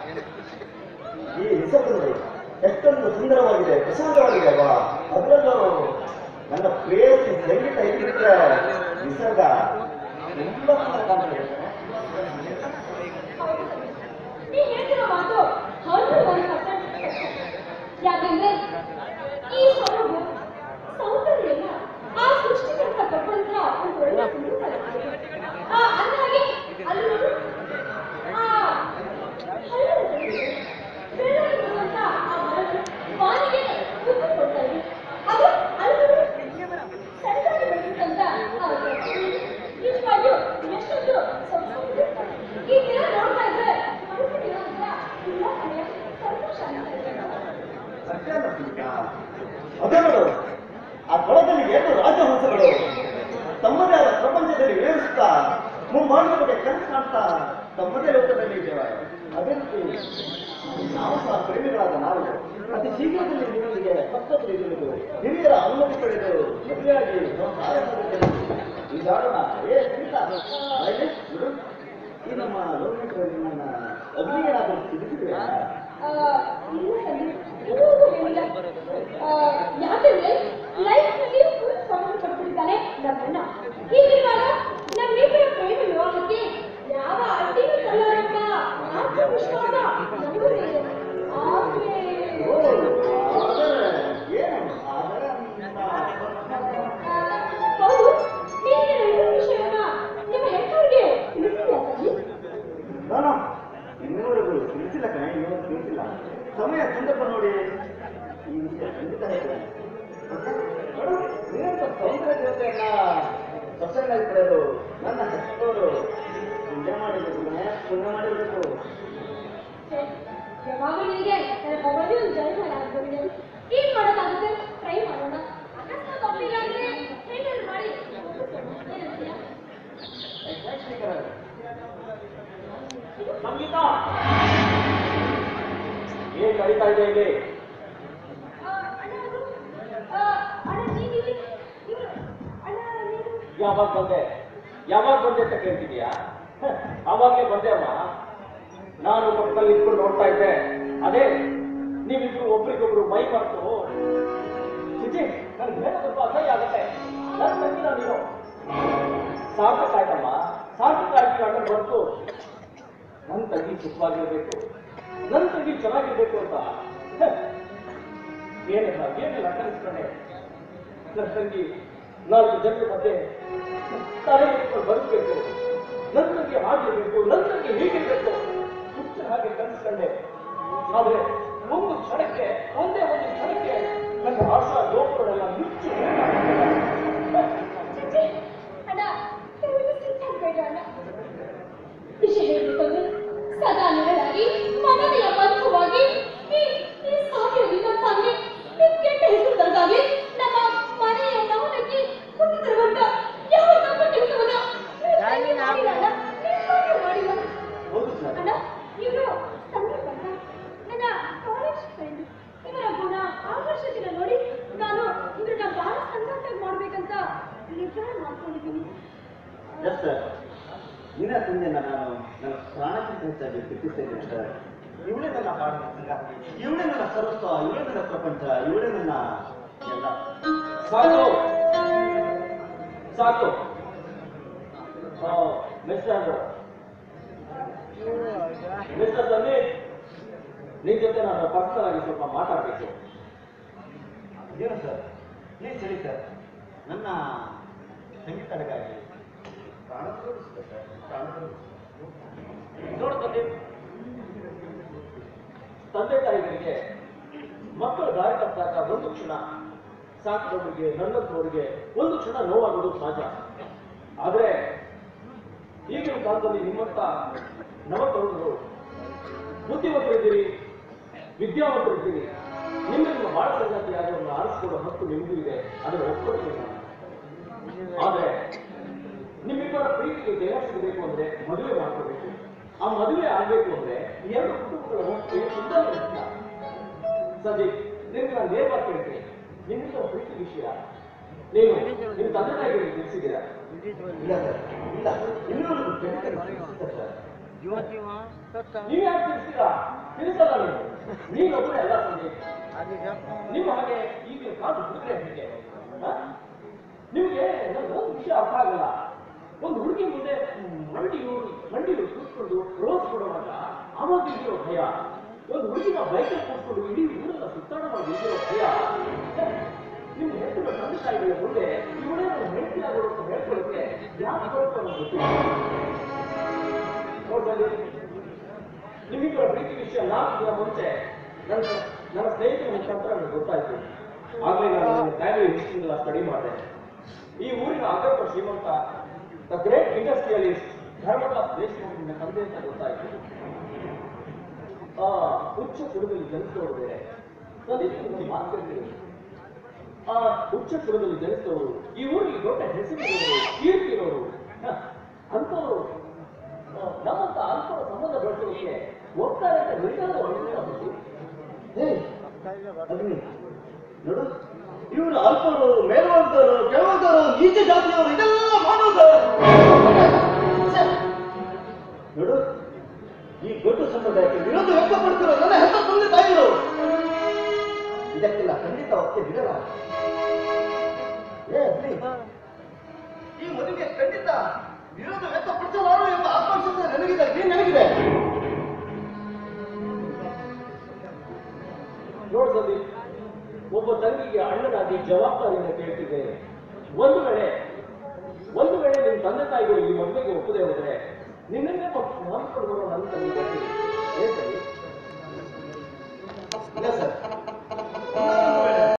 ಈ ನಿಸರ್ಗ ನೋಡಿ ಎಷ್ಟೊಂದು ಸುಂದರವಾಗಿದೆ ಪ್ರಶಾಂತವಾಗಿದೆ ಅಲ್ವಾ ಅದರಲ್ಲೂ ನನ್ನ ಪ್ರೇಯಸಿ ಸಂಗೀತ ಇದ್ದಿದ್ರೆ ನಿಸರ್ಗ ತುಂಬಾ ಸುಂದರ ಕಾಣ್ತದೆ ಹೌದು ಸರ್. ನೀ ಹೇಳ್ತಿರೋ ಮಾತು ಹಂಡ್ರೆಡ್ ಒನ್ ಪರ್ಸೆಂಟ್ ಯಾಕಂದ್ರೆ ಈ ಸೊಬಗು ಸೌಂದರ್ಯನ ಆ ಸೃಷ್ಟಿಕರ್ತ ಕೊಟ್ಟಂತಹ ಒಂದು ಒಳ್ಳೆ ಸಂಗೀತ ಆ ಅಂದಾಗೆ ಅಲ್ಲಿ ನೋಡು, ಆ ಹಳ್ಳದಲ್ಲಿ ಬೆಳ್ಳಗೆ ಬರುವಂತ ಆ ಮರಗಳು ವಾನಿಗೆ ಮುದ್ದು ಕೊಡ್ತಾ ಇವೆ ಅದು ಅಲ್ಲಿ ನೋಡು, ಸಣ್ಣದಾಗಿ ಬೆಳೆದಂತ ಆ ಪ್ರಕೃತಿ ನಿಜವಾಗಿಯೂ ಎಷ್ಟೊಂದು ಸೊಗಸಾಗಿದೆ. ಈ ದಿನ ನೋಡ್ತಾ ಇದ್ರೆ ಮನಸ್ಸಿಗೆ ಒಂಥರ ಉಲ್ಲಾಸಮಯ ಸಂತೋಷ ಆಗ್ತಾ ಇದೆ. ಸತ್ಯಾನ ಸೀತ. ಅದೇ ನೋಡು ಆ ಕೊಳದಲ್ಲಿ ಎರಡು ರಾಜಹಂಸಗಳು ತಮ್ಮದೇ ಆದ ಪ್ರಪಂಚದಲ್ಲಿ ವಿಹರಿಸುತ್ತಾ ಮುಂಬಾಗಿಲ ಬಗ್ಗೆ ಕನಸು ಕಾಣ್ತಾ ತಮ್ಮದೇ ಲೋಕದಲ್ಲಿ ಇದ್ದೇವೆ ಅದೇ ರೀತಿ ನಾವು ಸಹ ಪ್ರೇಮಿಗಳಾದ ನಾವು ಅತಿ ಶೀಘ್ರದಲ್ಲಿ ನಿಮ್ಮೊಂದಿಗೆ ಪಕ್ಕದಲ್ಲಿ ನಿಲ್ಲುವುದು ಹಿರಿಯರ ಅನುಮತಿ ಪಡೆದು ಮದುವೆಯಾಗಿ ಸಂಸಾರ ಮಾಡುತ್ತೇವೆ. ಈಗಾಡೋಣ ಏ ಸೀತಾ ಬಾಯಿಲೆ, ಬಿಡು. ಈ ನಮ್ಮ ಲೋಕೇಶ್ವರ ನಿಮ್ಮನ್ನ ಅಗ್ನಿಗೇನಾದರೂ ಸಿಗಿಸಿದ್ರೆಯಾ ಆ, ಇಲ್ಲ ಸಂದೀಪ್, ಇದುವರೆಗೂ ಹೇಳಿಲ್ಲ. ಆ, ಯಾಕಂದ್ರೆ ಲೈಫ್ನಲ್ಲಿ ಫುಲ್ ಸಮಯ ಪಡ್ತಿದ್ದಾನೆ ನಮ್ಮಣ್ಣ ಹೀಗಿರುವಾಗ ನಮ್ಮಿಬ್ಬರ ಪ್ರೇಮ ವಿವಾಹಕ್ಕೆ ಯಾವ ಅಡ್ಡಿನೂ ತರಲಾರಂತ ಆತ್ಮವಿಶ್ವಾಸ ನಮಗೂ ಇದೆ ಆದ್ರೆ ಓ, ಆದರೆ ಏನು? ಆದರೆ ನಿಮ್ಮ ಹೌದು ನೀನು ಈ ವಿಷಯವನ್ನ ನಿಮ್ಮ ಹೆತ್ತವರಿಗೆ ತಿಳಿಸಿದ್ಯಾ ಸಂದೀಪ್ ನಾನು ಇನ್ನೂವರೆಗೂ ತಿಳಿಸಿಲ್ಲ ಕಣೆ ಇನ್ನೂವರೆಗೂ ತಿಳಿಸಿಲ್ಲ ಸಮಯ ಸಂದರ್ಭ ನೋಡಿ ಈ ವಿಷಯ ಖಂಡಿತ ಹೇಳ್ತೇನೆ ನೋಡು, ನೀನಂತ ಸೌಂದರ್ಯ ದೇವತೆಯನ್ನ ಸೊಸೆಯನ್ನಾಗಿ ಪಡೆಯಲು ನನ್ನ ಹೆತ್ತವರು ಪುಣ್ಯ ಮಾಡಿರ್ಬೇಕು ಕಣೆ ಪುಣ್ಯ ಮಾಡಿರ್ಬೇಕು ಯಾವಾಗ ನಿನಗೆ ನನ್ನ ಮೊಬೈಲ್ ಒಂದು ಜೈ ಮಾಡಾಗ್ತದೆ ಏನ್ ಮಾಡೋಕ್ಕಾಗುತ್ತೆ ಟ್ರೈ ಮಾಡೋಣ ಅಕಸ್ಮಾತ್ ಒಪ್ಪಿಲ್ಲ ಅಂದ್ರೆ ಹೇಗಾದ್ರು ಮಾಡಿ ಒಪ್ಪಿಸೋಣ. ಏನಂತೀಯ? ಸಂಗೀತ ಏನ್ ನಡೀತಾ ಇದೆ ಇಲ್ಲಿ ಆ, ಅಣ್ಣ ಅವರು, ಆ, ಅಣ್ಣ ನೀನು ಇಲ್ಲಿ ಇವ್ರು, ಅಣ್ಣ ನೀನು ಯಾವಾಗ ಬಂದೆ ಯಾವಾಗ ಬಂದೆ ಅಂತ ಕೇಳ್ತಿದ್ಯಾ ಹ, ಅವಾಗ್ಲೇ ಬಂದೆ ಅಮ್ಮ ನಾನು ಪಕ್ಕದಲ್ಲಿ ಇಟ್ಕೊಂಡು ನೋಡ್ತಾ ಇದ್ದೆ ಅದೇ ನೀವಿಬ್ರು ಒಬ್ರಿಗೊಬ್ರು ಮೈ ಮಾಡ್ತು ಚಿಚಿ ನನ್ಗೆ ಬೇರೆ ಸ್ವಲ್ಪ ಅಸಹ್ಯ ಆಗತ್ತೆ ನನ್ನ ತಂಗಿನ ನೀನು ಸಾರ್ಥಕಾಯ್ತಮ್ಮ ಸಾರ್ಥಕಾಯ್ತು ಅಂತ ಬಂತು ನನ್ನ ತಂಗಿ ಸುಖವಾಗಿರ್ಬೇಕು ನನ್ನ ತಂಗಿ ಚೆನ್ನಾಗಿರ್ಬೇಕು ಅಂತ ಹ, ಏನಿಲ್ಲ ಏನಿಲ್ಲ ಕಲಿಸ್ಕೊಂಡೆ ನನ್ನ ತಂಗಿ ನಾಲ್ಕು ಜನರ ಮಧ್ಯೆ ತಲೆ ಎತ್ಕೊಂಡು ಬದುಕಬೇಕು ನನ್ನ ತಂಗಿ ಹಾಗಿರ್ಬೇಕು ನನ್ನ ತಂಗಿ ಹೀಗಿರ್ಬೇಕು ಹುಚ್ಚ ಹಾಗೆ ಕಲಿಸ್ಕೊಂಡೆ ಆದ್ರೆ ಒಂದು ಕ್ಷಣಕ್ಕೆ ಒಂದೇ ಒಂದು ಕ್ಷಣಕ್ಕೆ ನನ್ನ ಆಶಾ ಗೋಪುರನೆಲ್ಲ ಮುಚ್ಚಿ ಚಿಚ್ಚಿ, ಅಣ್ಣ ದಯವಿಟ್ಟು ಸಿಟ್ಟಾಗ್ಬೇಡ ಅಣ್ಣ ವಿಷಯ ಹೇಳ್ಬೇಕಂದ್ರೆ ಸದಾ ನಿರಳಾಗಿ ಮಮತೆಯ ಬಂಧುವಾಗಿ ಈ ಈ ಸಾವಿರದಿಂದ ತಂದೆ ಈ ಕೆಟ್ಟ ಹೆಸರು ತರದಾಗಿ ನಮ್ಮ ಮನೆಯ ನವನಕ್ಕೆ ಹುಟ್ಟಿದಿರುವಂತ ಯಾವ ತಪ್ಪ ಕೆಲಸವನ್ನ ಮಾಡಿಲ್ಲ ಅಣ್ಣ ನಿಜವಾಗಿಯೂ ಮಾಡಿಲ್ಲ ಹೌದು ಸರ್ ಅಣ್ಣ ಇವರು ಸಂದೀಪ್ ಅಂತ ನನ್ನ ಕಾಲೇಜ್ ಫ್ರೆಂಡ್ ಇವರ ಗುಣ ಆಕರ್ಷತೆನ ನೋಡಿ ನಾನು ಇವ್ರನ್ನ ಬಹಳ ಸಂಗಾತಾಗಿ ಮಾಡ್ಬೇಕಂತ ನಿರ್ಧಾರ ಮಾಡ್ಕೊಂಡಿದ್ದೀನಿ ಎಸ್ ಸರ್ ನಿನ್ನ ತಂದೆಯನ್ನ ನಾನು ನನ್ನ ಪ್ರಾಣಕ್ಕಿಂತ ಹೆಚ್ಚಾಗಿ ಪ್ರೀತಿಸ್ತೇನೆ ಸರ್ ಇವಳೇ ನನ್ನ ಪಾಡಿನ ಸಂಗಾತಿ ಇವಳೇ ನನ್ನ ಸರ್ವಸ್ವ ಇವಳೇ ನನ್ನ ಪ್ರಪಂಚ ಇವಳೇ ನನ್ನ ಎಲ್ಲ ಸಾಕು ಸಾಕು ಮಿಸ್ಟರ್ ಮಿಸ್ಟರ್ ಸಂದೀಪ್ ನಿನ್ ಜೊತೆ ನಾನು ಪರ್ಸನಲ್ ಆಗಿ ಸ್ವಲ್ಪ ಮಾತಾಡ್ಬೇಕು ಏನು ಸರ್ ಪ್ಲೀಸ್ ಹೇಳಿ ಸರ್ ನನ್ನ ಸಂಗೀತ ಅಡಗಾಗಿ ಪ್ರಾಣ ತೋರಿಸಿದೆ ಸರ್ ಪ್ರಾಣ ತೋರಿಸಿದೆ. ನೋಡು ಸಂದೀಪ್ ತಂದೆ ತಾಯಿಗಳಿಗೆ ಮಕ್ಕಳು ದಾರಿ ತಪ್ಪಾಗ ಒಂದು ಕ್ಷಣ ಸಾಕಿದವರಿಗೆ ನನ್ನಂತವರಿಗೆ ಒಂದು ಕ್ಷಣ ನೋವಾಗೋದು ಸಹಜ ಆದ್ರೆ ಈಗಿನ ಕಾಲದಲ್ಲಿ ನಿಮ್ಮಂತ ನವತರುಣರು ಬುದ್ಧಿವಂತರಿದ್ದೀರಿ ವಿದ್ಯಾವಂತರಿದ್ದೀರಿ ನಿಮ್ಮ ನಿಮ್ಮ ಬಾಳ ಸಂಗಾತಿ ಯಾರನ್ನು ಆರಿಸಿಕೊಳ್ಳೋ ಹಕ್ಕು ನಿಮಗೂ ಇದೆ ಅದನ್ನು ಒಪ್ಪಿಕೊಳ್ತೀನಿ ನಾನು. ಆದ್ರೆ ನಿಮ್ಮಿಬ್ಬರ ಪ್ರೀತಿಗೆ ದೇಹ ಸಿಗಬೇಕು ಅಂದ್ರೆ ಮದುವೆ ಮಾಡ್ಕೋಬೇಕು ಆ ಮದುವೆ ಆಗ್ಬೇಕು ಅಂದ್ರೆ ಎರಡು ಕುಟುಂಬಗಳ ಒಪ್ಪಿಗೆ ಸಿದ್ಧವಿಲ್ಲ ಸಂದೀಪ್ ನಿಮ್ಗೆ ನಾನು ನೇರವಾಗಿ ಕೇಳ್ತೀನಿ ನಿಮ್ಮಿಬ್ಬರ ಪ್ರೀತಿ ವಿಷಯ ನೀನು ನಿಮ್ಮ ತಂದೆ ತಾಯಿಗಳಿಗೆ ತಿಳಿಸಿದ್ದೀರಾ ಇಲ್ಲ ಸರ್ ಇಲ್ಲ ಇನ್ನೂ ಖಂಡಿತ ಪ್ರೀತಿಸಿದೆ ಸರ್ ನೀವ್ ಯಾಕೆ ತಿಳಿಸ್ತೀರಾ ತಿಳಿಸಲ್ಲ ನೀವು ನೀವೊಬ್ಬರೇ ಎಲ್ಲ ಸಂಜೆ ನಿಮ್ಮ ಹಾಗೆ ಈಗ ಕಾದು ಬಿಟ್ರೆ ಹೇಗೆ ಹ? ನಿಮ್ಗೆ ನನ್ನ ಒಂದು ವಿಷಯ ಅರ್ಥ ಆಗಲ್ಲ ಒಂದು ಹುಡುಗಿ ಮುಂದೆ ಮಂಡಿಯು ಮಂಡಿಯು ಕೂತ್ಕೊಂಡು ರೋಸ್ ಕೊಡುವಾಗ ಆವಾಗ ಇರೋ ಭಯ ಒಂದು ಹುಡುಗಿನ ಬೈಕಲ್ಲಿ ಕೂತ್ಕೊಂಡು ಇಡೀ ಊರೆಲ್ಲ ಸುತ್ತಾಡ ಮಾಡಿ ಇರೋ ಭಯ ಛೆ, ನಿಮ್ಮ ಹೆಸರು ತಂದೆ ತಾಯಿಗಳ ಮುಂದೆ ಇವಳೇ ನನ್ನ ಹೆಂಡತಿ ಆಗೋದು ಅಂತ ಹೇಳ್ಕೊಳ್ಳೋಕೆ ಯಾಕೆ ಬರುತ್ತೆ ಅನ್ನೋದು ಗೊತ್ತಿಲ್ಲ ನೋಡ್ಬಲ್ಲಿ ನಿಮ್ಮಿಬ್ಬರ ಪ್ರೀತಿ ವಿಷಯ ನಾಲ್ಕು ದಿನ ಮುಂಚೆ ನನ್ನ ನನ್ನ ಸ್ನೇಹಿತರ ಮುಖಾಂತರ ನನಗೆ ಗೊತ್ತಾಯ್ತು ಆಗಲೇ ನಾನು ನನ್ನ ಫ್ಯಾಮಿಲಿ ಹಿಸ್ಟ್ರಿನೆಲ್ಲ ಸ್ಟಡಿ ಮಾಡಿದೆ ಈ ಊರಿನ ಅಗರ್ಭ ಶ್ರೀಮಂತ the great industrialist Dharmadas Deshmukh ನನ್ನ ತಂದೆ ಅಂತ ಗೊತ್ತಾಯ್ತು ಆ ಉಚ್ಚ ಕುಲದಲ್ಲಿ ಜನಿಸಿದವರು ಬೇರೆ ಸಂದೀಪ್ ಒಂದು ಮಾತು ಕೇಳ್ತೀನಿ ಆ ಉಚ್ಚ ಕುಲದಲ್ಲಿ ಜನಿಸಿದವರು ಈ ಊರಿಗೆ ದೊಡ್ಡ ಹೆಸರಿರೋರು ಕೀರ್ತಿ ಇರೋರು ಹ, ಅಂಥವರು ಆ, ನಮ್ಮಂತ ಅಲ್ಪರ ಸಂಬಂಧ ಬೆಳೆಸೋದಕ್ಕೆ ಹೋಗ್ತಾರೆ ಅಂತ ನಿರ್ಧಾರ ಮಾಡಿದ್ರು ಹೇ ಅಗ್ನಿ ನೋಡು ಇವರು ಅಲ್ಪರು ಮೇಲ್ವರ್ಗರು ಕೆಳವರ್ಗರು ನೀಚ ಜಾತಿಯವರು ಇದೆಲ್ಲ ಮಾಡೋದು ಛೆ! ನೋಡು ಈ ದೊಡ್ಡ ಸಮುದಾಯಕ್ಕೆ ವಿರೋಧ ವ್ಯಕ್ತಪಡ್ತಿರೋ ನನ್ನ ಹೆಸರು ತಂದೆ ತಾಯಿರು ಇದಕ್ಕೆಲ್ಲ ಖಂಡಿತ ಒಕ್ಕೆ ಬಿಡಲ್ಲ ಏ ಅಗ್ನಿ ಈ ಮದುವೆಗೆ ಖಂಡಿತ ವಿರೋಧ ವ್ಯಕ್ತಪಡಿಸಲಾರು ಎಂಬ ಆತ್ಮವಿಶ್ವಾಸ ನನಗಿದೆ ಅಗ್ನಿ ನನಗಿದೆ ನೋಡ್ ಸಂದೀಪ್ ಒಬ್ಬ ತಂಗಿಗೆ ಅಣ್ಣನಾಗಿ ಜವಾಬ್ದಾರಿಯಿಂದ ಕೇಳ್ತಿದ್ದೇನೆ ಒಂದು ವೇಳೆ ಒಂದು ವೇಳೆ ನಿನ್ನ ತಂದೆ ತಾಯಿಗಳು ಈ ಮದುವೆಗೆ ಒಪ್ಪದೆ ಹೋದರೆ ನಿನ್ನನ್ನೇ ನಂಬಿಕೊಂಡು ಬರೋ ನನ್ನ ತಂಗಿ ಬರ್ತೀನಿ